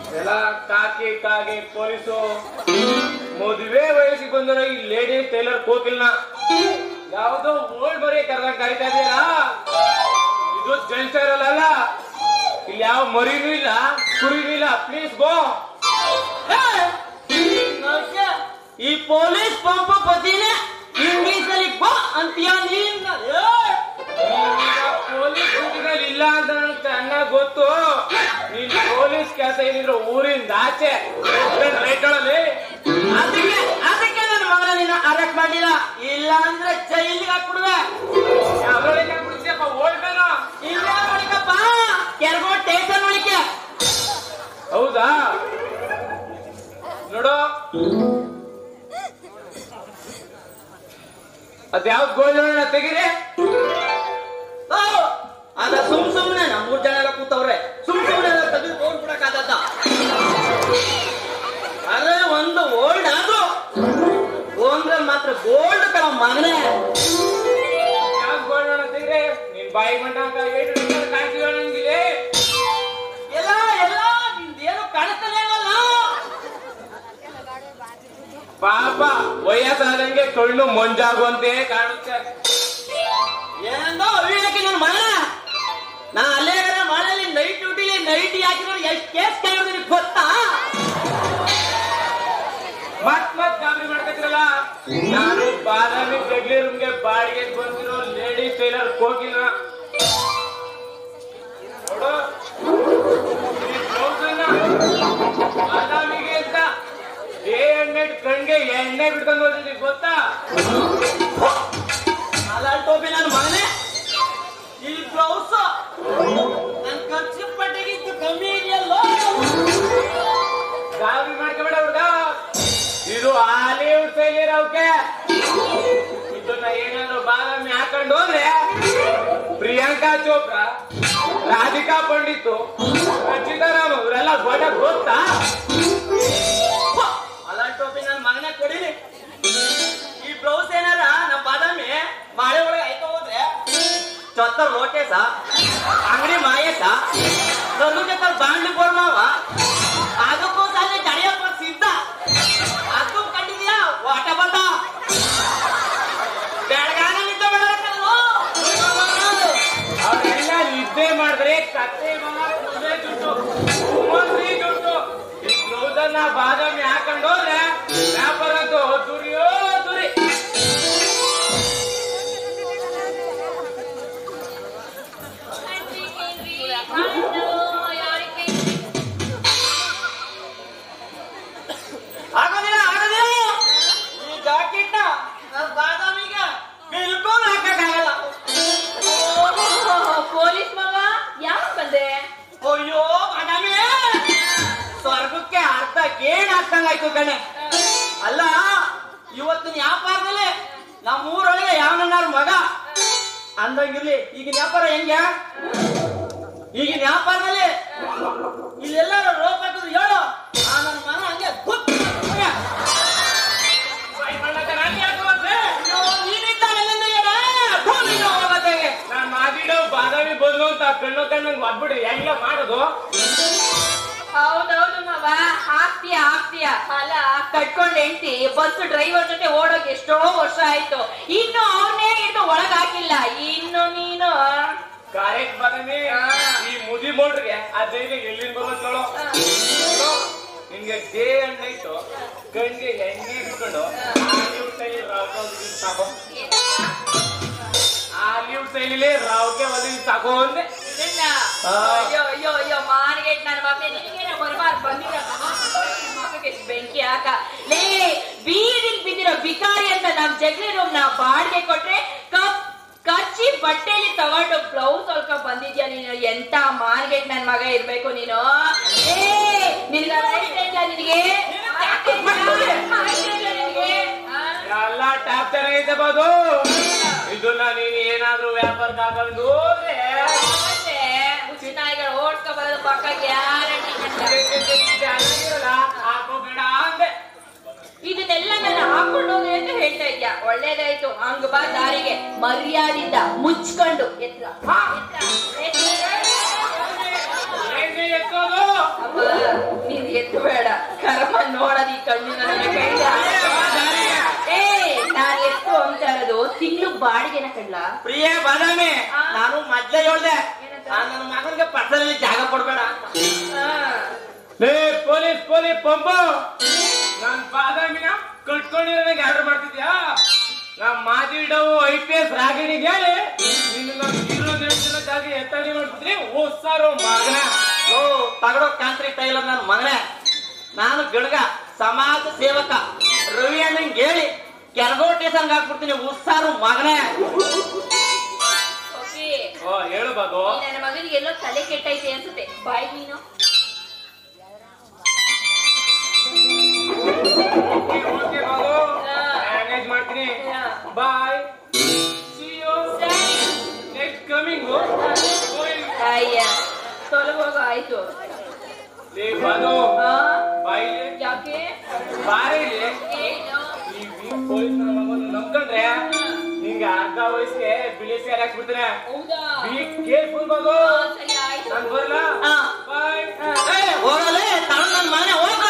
ಎಲ್ಲ ಕಾಕಿ ಕಾಗಿ ಪೊಲೀಸು ಮದುವೆ ವಯಸ್ಸಿಗೆ ಬಂದಿರೋ ಈ ಲೇಡಿ ಟೈಲರ್ ಕೋಕಿಲ್ನ ಯಾವ್ದೋ ಓಲ್ಡ್ ಮರಿ ಕರ್ದಂಗ್ ಕರಿತಾ ಇದೀರಾ ಇದು ಜೆಂಟ್ಸ್ ಇರಲ್ಲ ಇಲ್ಲಿ ಯಾವ ಮರಿನೂ ಇಲ್ಲ ಕುರಿನೂ ಇಲ್ಲ ಪ್ಲೀಸ್ ಗೋ ನೌಷ್ಯ, ಈ ಪೊಲೀಸ್ ಪಂಪ ಬದಿನೇ ಇಂಗ್ಲಿಷ್ ಅಲ್ಲಿ ಬಾ ಅಂತೀಯ ನೀನ್ ಪೊಲೀಸ್ ಡ್ಯೂಟಿನಲ್ಲಿ ಇಲ್ಲ ಅಂತ ನನ್ಗೆ ಚೆನ್ನಾಗ್ ಗೊತ್ತು ನೀನ್ ಪೊಲೀಸ್ ಕೆಲಸ ಏನಿದ್ರು ಊರಿಂದ ಆಚೆ ರೈಟ್ ಒಳಲಿ ಅದಕ್ಕೆ ಅದಕ್ಕೆ ನನ್ನ ಮಗನ ನಿನ್ನ ಅರೆಸ್ಟ್ ಮಾಡಿಲ್ಲ ಇಲ್ಲ ಅಂದ್ರೆ ಜೈಲಿಗೆ ಹಾಕ್ಬಿಡುವೆ ಯಾವ್ದ್ರೊಳಗೆ ಬಿಡ್ತೀಯಪ್ಪ ಓಡ್ಬೇನ ಇಲ್ಲೇ ನೋಡಿಕಪ್ಪ ಕೆರಗೋ ಟೇಷನ್ ಒಳಗೆ ಹೌದಾ ನೋಡು ಅದ್ಯಾವ್ದು ಗೋಲ್ಡ್ ತೆಗೀರಿ ಓ, ಅದ ಸುಮ್ ಸುಮ್ನೆ ನಮ್ ಮೂರ್ ಜನ ಎಲ್ಲ ಕೂತವ್ರೆ ಸುಮ್ ಸುಮ್ನೆ ತೆಗೆದು ಓಡ್ ಬಿಡಕ್ಕಾಗತ್ತ ಅದೇ ಒಂದು ಓಲ್ಡ್ ಆದ್ರೂ ಗೋಂದ್ರೆ ಮಾತ್ರ ಗೋಲ್ಡ್ ಕಣ ಮಗನೇ ಯಾವ್ದು ಗೋಲ್ಡ್ ತೆಗೀರಿ ನಿನ್ ಬಾಯಿ ಮಂಟ ಕಾಣ್ತೀವ ನಂಗಿಲ್ಲಿ ಎಲ್ಲ ಎಲ್ಲ ನಿಂದೇನು ಕಾಣಿಸ್ತಾನೆ ಇಲ್ಲಲ್ಲ ಪಾಪ ವಯಸ್ಸಾದಂಗೆ ಕಣ್ಣು ಮಂಜಾಗುವಂತೆ ಕಾಣುತ್ತೆ ಏನಂದೋ ಅವಿವೇಕಿ ನನ್ನ ಮಗನ ನಾ ಅಲ್ಲೇ ಮಾಡಲಿ ನೈಟ್ ಡ್ಯೂಟಿಲಿ ನೈಟ್ ಹಾಕಿರೋ ಎಷ್ಟು ಕೇಸ್ ಕಾಯೋದು ಗೊತ್ತಾ ಮತ್ ಮತ್ ಗಾಬರಿ ಮಾಡ್ಕೊತಿರಲ್ಲ ನಾನು ಬಾದಾಮಿ ಜಗ್ಲಿ ರೂಮ್ಗೆ ಬಾಡಿಗೆ ಬಂದಿರೋ ಲೇಡಿ ಟೈಲರ್ ಹೋಗಿಲ್ಲ ನೋಡು ಈ blouse ಅನ್ನ ಬಾದಾಮಿಗೆ ಅಂತ ಏ ಎಣ್ಣೆ ಕಣ್ಗೆ ಎಣ್ಣೆ ಬಿಡ್ಕೊಂಡು ಹೋಗಿದ್ದಿ ಗೊತ್ತಾ ಅಲಾಲ್ ಟೋಪಿ ನನ್ನ ಮಗನೇ ಈ ಬ್ಲೌಸ್ ನನ್ ಖರ್ಚು ಪಟ್ಟಿಗಿದ್ದು ಕಮ್ಮಿ ಇದೆಯಲ್ಲೋ ಗಾಬರಿ ಮಾಡ್ಕೊಬೇಡ ಹುಡ್ಗ ಇದು ಹಾಲಿವುಡ್ ಟೈಲರ್ ಅವಕ್ಕೆ ಇದನ್ನ ಏನಾದ್ರು ಬಾದಾಮಿ ಹಾಕೊಂಡು ಹೋದ್ರೆ ಪ್ರಿಯಾಂಕಾ ಚೋಪ್ರಾ ರಾಧಿಕಾ ಪಂಡಿತ್ ರಚಿತಾರಾಮ್ ಇವರೆಲ್ಲ ಗೊಡ ಗೊತ್ತಾ ಅಲಾಲ್ ಟೋಪಿ ನನ್ನ ಮಗನೇ ಕೊಡಿರಿ ಈ ಬ್ಲೌಸ್ ಏನಾರ ನಮ್ಮ ಬಾದಾಮಿ ಮಾಳೆ ಒಳಗೆ ಆಯ್ತು ಹೋದ್ರೆ ಚೊತ್ತ ಲೋಟೇಶ ಅಂಗಡಿ ಮಾಯೇಶ ಕಲ್ಲು ಜೊತೆ ಬಾಂಡ್ಲಿ ಬೋರ್ಮಾವ ಅದಕ್ಕೂ ಸಾಲ ಜಡಿಯಪ್ಪ ಸಿದ್ಧ ಅದು ಕಂಡಿದ್ಯಾ ವಾಟ ಬಟ ಬೆಳಗಾನ ನಿದ್ದೆ ಬೆಳಕಲ್ವೋ ಅವರೆಲ್ಲ ನಿದ್ದೆ ಮಾಡಿದ್ರೆ ಕತ್ತೆ ಮಗ ಕುದುರೆ ಜುಟ್ಟು ಕುಮಂತ್ರಿ ಜುಟ್ಟು ಈ ಬ್ಲೌಸ್ ಅನ್ನ ಬಾದಾಮಿ ಹಾಕೊಂಡು ಹೋದ್ರೆ ವ್ಯಾಪಾರ ಅಂತೂ ದುರಿಯೋ ದುರಿ ಆಗೋದಿಲ್ಲ ಆಗೋದಿಲ್ಲ ಈ ಜಾಕೆಟ್ ನನ್ನ ಬಾದಾಮಿಗ ಬಿಲ್ಕುಲ್ ಹಾಕಕ್ಕಾಗಲ್ಲ ಪೊಲೀಸ್ ಮಗ ಯಾವ ಬಂದೆ ಅಯ್ಯೋ ಬಾದಾಮಿ ಸ್ವರ್ಗಕ್ಕೆ ಅರ್ಧ ಗೇಣ್ ಹಾಕ್ದಂಗಾಯ್ತು ಕಣೆ ಅಲ್ಲ ಇವತ್ತಿನ ವ್ಯಾಪಾರದಲ್ಲಿ ನಮ್ಮ ಊರೊಳಗೆ ಯಾವನಾರು ಮಗ ಅಂದಂಗಿರ್ಲಿ ಈಗಿನ ವ್ಯಾಪಾರ ಹೆಂಗೆ ಈಗಿನ ವ್ಯಾಪಾರದಲ್ಲಿ ಇಲ್ಲೆಲ್ಲಾರು ರೋಪ್ ಹಾಕಿದ್ರು ಹೇಳು ಆ ನನ್ನ ಮಗ ಹಂಗೆ ಗುತ್ ಬಾಯ್ ಮಾಡ್ಲಕ್ಕ ನಾನ್ ಯಾಕೆ ಹೋದೆ? ನಾನ್ ಮಾದಿಡೋ ಬಾದಾಮಿ ಬಂದು ಅಂತ ಕಣ್ಣು ಕಣ್ಣಂಗ್ ಒದ್ಬಿಡ್ರಿ ಹೆಂಗ ಮಾಡೋದು ಹೌದೌದು ಮವ ಹಾಕ್ತೀಯ ಹಾಕ್ತೀಯ ಅಲ್ಲ ಕಟ್ಕೊಂಡ್ ಹೆಂಡ್ತಿ ಬಸ್ ಡ್ರೈವರ್ ಜೊತೆ ಓಡೋಕ್ ಎಷ್ಟೋ ವರ್ಷ ಆಯ್ತು ಇನ್ನು ಅವನೇ ಇಟ್ಟು ಒಳಗ್ ಹಾಕಿಲ್ಲ ಇನ್ನು ನೀನು ಕರೆಕ್ಟ್ ಬಾದಾಮಿ ಈ ಮುದಿ ಮೋಟ್ರಿಗೆ ಅದೇನೆ ಎಲ್ಲಿಂದ ಬರೋದ್ ನೋಡು ನೋಡು, ನಿನ್ಗೆ ಡೇ ಅಂಡ್ ನೈಟ್ ಗಂಗೆ ಎಣ್ಣೆ ಬಿಟ್ಕೊಂಡು ಹಾಲಿವುಡ್ ಶೈಲಿ ರಾವ್ಗೆ ಸಾಕು ಹಾಲಿವುಡ್ ಶೈಲಿಲಿ ರಾವ್ಗೆ ಒದಗಿ ಸಾಕು ಅಂದೆ ಇದನ್ನ ಆ. ಅಯ್ಯೋ ಅಯ್ಯೋ ಅಯ್ಯೋ ಮಾರ್ಗೆಟ್ ನನ್ನ ಮಗನೇ ನಿನಗೇನೆ ಬರ್ಬಾರ್ದು ಬಂದಿರಪ್ಪ ಮಗಕ್ಕೆ ಬೆಂಕಿ ಹಾಕ ಲೇ ಬೀದಿಲ್ ಬಿದ್ದಿರೋ ಬಿಕಾರಿ ಅಂತ ನಮ್ ಜಗ್ಲಿ ರೂಮ್ ನ ಬಾಡಿಗೆ ಕೊಟ್ರೆ ಕಪ್ ಕಚ್ಚಿ ಬಟ್ಟೆಲಿ ತಗೊಂಡು ಬ್ಲೌಸ್ ಹೊಲ್ಕ ಬಂದಿದ್ಯಾ ನೀನು ಎಂತ ಮಾರ್ಗೆಟ್ ನನ್ ಮಗ ಇರ್ಬೇಕು ನೀನು ಏ ನಿನ್ಗ ರೈಟ್ ಇಲ್ಲ ನಿನಗೆ ನಿನಗೆ ಆ? ಎಲ್ಲ ಟಾಪ್ ಚೆನ್ನಾಗೈತೆ ಬಾದು ಇದನ್ನ ನೀನ್ ಏನಾದ್ರೂ ವ್ಯಾಪಾರಕ್ಕೆ ಹಾಕೊಂಡು ಹೋದ್ರೆ ಮತ್ತೆ ಹುಚ್ಚು ನಾಯಿಗಳು ಓಡ್ಕೊ ಬರೋದು ಪಕ್ಕ ಗ್ಯಾರಂಟಿ ಚೆನ್ನಾಗಿರಲ್ಲ ಹಾಕೋಬೇಡ ಅಂದೆ ಇದನ್ನೆಲ್ಲ ನಾನು ಹಾಕೊಂಡು ಹೋದ್ರೆ ಅಂತ ಹೇಳ್ತಾ ಇದ್ಯಾ ಒಳ್ಳೇದಾಯ್ತು ಹಂಗ ಬಾ ದಾರಿಗೆ ಮರ್ಯಾದಿಂದ ಮುಚ್ಕೊಂಡು ಎತ್ರ ಹಾ, ಎತ್ರ, ಎತ್ರ. ಏನೇ ಎತ್ತೋದು ಅಪ್ಪ, ನೀನ್ ಎತ್ತು ಬೇಡ ಕರ್ಮ ನೋಡದಿ ಕಣ್ಣಿನ ನನ್ನ ಕೈಲ ಏ ನಾನ್ ಎತ್ತು ಅಂತ ಇರೋದು ತಿಂಗ್ಳು ಬಾಡಿಗೆನ ಕಡ್ಲ ಪ್ರಿಯ ಬಾದಾಮಿ ಆ. ನಾನು ಮೊದ್ಲೇ ಹೇಳ್ದೆ ಏನಂತ? ಆ, ನನ್ನ ಮಗನ್ಗೆ ಪಕ್ಕದಲ್ಲಿ ಜಾಗ ಕೊಡ್ಬೇಡ ಅಂತ ಲೇ ಪೊಲೀಸ್ ಪೊಲೀಸ್ ಪಂಪ ನಾನ್ ಬಾದಾಮಿನ ಕಟ್ಕೊಂಡಿರೋದಂಗೆ ಆರ್ಡರ್ ಮಾಡ್ತಿದ್ಯಾ ನಾ ಮಾತಿಡವು ಐ ಪಿ ಎಸ್ ರಾಗಿಣಿಗೆ ಹೇಳಿ ನಿನ್ನ ನಾನು ಹೀರೋ ಜನ ಜಾಗ ಎತ್ತಡಿ ಮಾಡ್ತಿದ್ರಿ ಓದ್ಸಾರೋ ಮಗನ ಓ ತಗಡೋ ಕಾಂತ್ರಿ ಟೈಲರ್ ನನ್ನ ಮಗನೇ ನಾನು ಗಿಡಗ ಸಮಾಜ ಸೇವಕ ರವಿ ಅಣ್ಣಂಗೆ ಹೇಳಿ ಕೆರಗೋಟೆ ಸಂಘ ಹಾಕ್ಬಿಡ್ತೀನಿ ಉಸ್ಸಾರು ಮಗನೇ ಓಕೆ ಓ ಹೇಳು ಬಾಬು ಈ ನನ್ನ ಮಗನಿಗೆ ಎಲ್ಲೋ ತಲೆ ಕೆಟ್ಟೈತೆ ಅನ್ಸುತ್ತೆ ಬಾಯ್ ನೀನು ಓಕೆ ಓಕೆ ಬಾಬು ಹಾ. ಮ್ಯಾನೇಜ್ ಮಾಡ್ತೀನಿ ಹಾ. ಬಾಯ್ ಸಿ ಯು ಸರಿ. ನೆಕ್ಸ್ಟ್ ಕಮಿಂಗ್ ಅಯ್ಯ ತೊಲಗೋಗ ಆಯ್ತು ಲೇ ಬಾದು ಆ, ಬಾಯಿಲೆ ಯಾಕೆ ಬಾರಿಲಿ ಏನು ಈ ವೀಕ್ ಪೊಲೀಸ್ ನನ್ನ ಮಗನ ನಂಬ್ಕೊಂಡ್ರೆ ನಿಂಗೆ ಅರ್ಧ ವಯಸ್ಸಿಗೆ ಬಿಳಿ ಸೇರ್ ಹಾಕ್ಬಿಡ್ತಾನೆ ಹೌದಾ ಬಿ ಕೇರ್ಫುಲ್ ಬಾಬು ಆ, ಸರಿ ಆಯ್ತು ನಾನ್ ಬರ್ಲಾ ಆ. ಬಾಯ್ ಏ, ಹೋಗಲೇ ತಗೊಂಡ್ ನನ್ನ ಮಗನೇ ಹೋಗ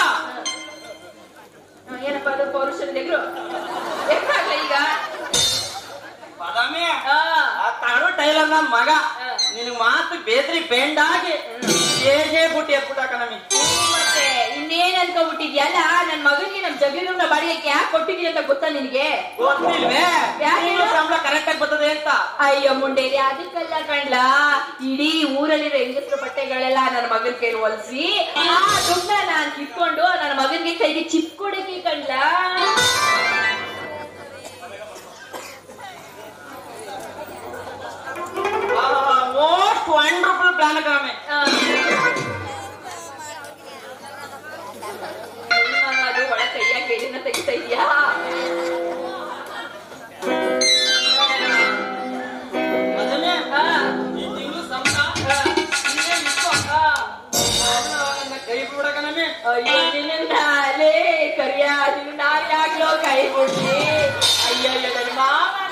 ಆ, ಏನಪ್ಪ ಅದು ಪೌರುಷದ ಎಗ್ರು ಎಷ್ಟಾಗ್ಲ ಈಗ ಬಾದಾಮಿ ಆ, ಆ ತಗಡೋ ಟೈಲರ್ ನನ್ನ ಮಗ ಆ. ನಿನಗ್ ಮಾತು ಬೇದ್ರಿ ಬೆಂಡಾಗಿ ಏಜೆ ಬುಟ್ಟಿ ಎತ್ಬಿಟ್ಟಾಕ ನಮಗೆ ಹ್ಮ್, ಮತ್ತೆ ಇನ್ನೇನ್ ಅನ್ಕೊಂಡ್ಬಿಟ್ಟಿದ್ಯಲ್ಲ ನನ್ ಮಗನಿಗೆ ನಮ್ ಜಗೀರನ್ನ ಬಾಡಿಗೆ ಯಾಕೆ ಕೊಟ್ಟಿದ್ಯ ಅಂತ ಗೊತ್ತಾ ನಿನಗೆ ಗೊತ್ತಿಲ್ವೇ ಯಾಕೆ? ತಿಂಗ್ಳು ಸಂಬಳ ಕರೆಕ್ಟ್ ಆಗಿ ಬರ್ತದೆ ಅಂತ ಅಯ್ಯೋ ಮುಂಡೇರಿ ಅದಕ್ಕೆಲ್ಲ ಕಣ್ಲ ಇಡೀ ಊರಲ್ಲಿರೋ ಹೆಂಗಸ್ರ ಬಟ್ಟೆಗಳೆಲ್ಲ ನನ್ನ ಮಗನ ಕೈಲಿ ಹೊಲ್ಸಿ ಆ ದುಡ್ಡ ನಾನ್ ಕಿತ್ಕೊಂಡು ನನ್ನ ಮಗನಿಗೆ ಕೈಗೆ ಚಿಪ್ ಕೊಡಕ್ಕೆ ಕಣ್ಲ ಮೋಸ್ಟ್ ವಂಡರ್ಫುಲ್ ಪ್ಲಾನ್ ಕಣಮೆ ಅದು ಒಳ ಕೈಯಾಗ ಬೇಲಿನ ತೆಗಿತಾ ಇದ್ಯಾ ಮೊದಲನೇ ಆ, ಈ ತಿಂಗಳು ಸಂಬಳ ಆ, ಇಲ್ಲೇ ಇಟ್ಕೋ. ಆ. ನನ್ನ ಕೈ ಬಿಡಕ ನಮೆ ಅಯ್ಯೋ ನಿನ್ನ ಲೇ ಕರಿಯ ನಿನ್ನ ನಾನ್ ಯಾಕ್ಲೋ ಕೈ ಬಿಡ್ಲಿ ಅಯ್ಯಯ್ಯೋ ನನ್ನ ಮಾವ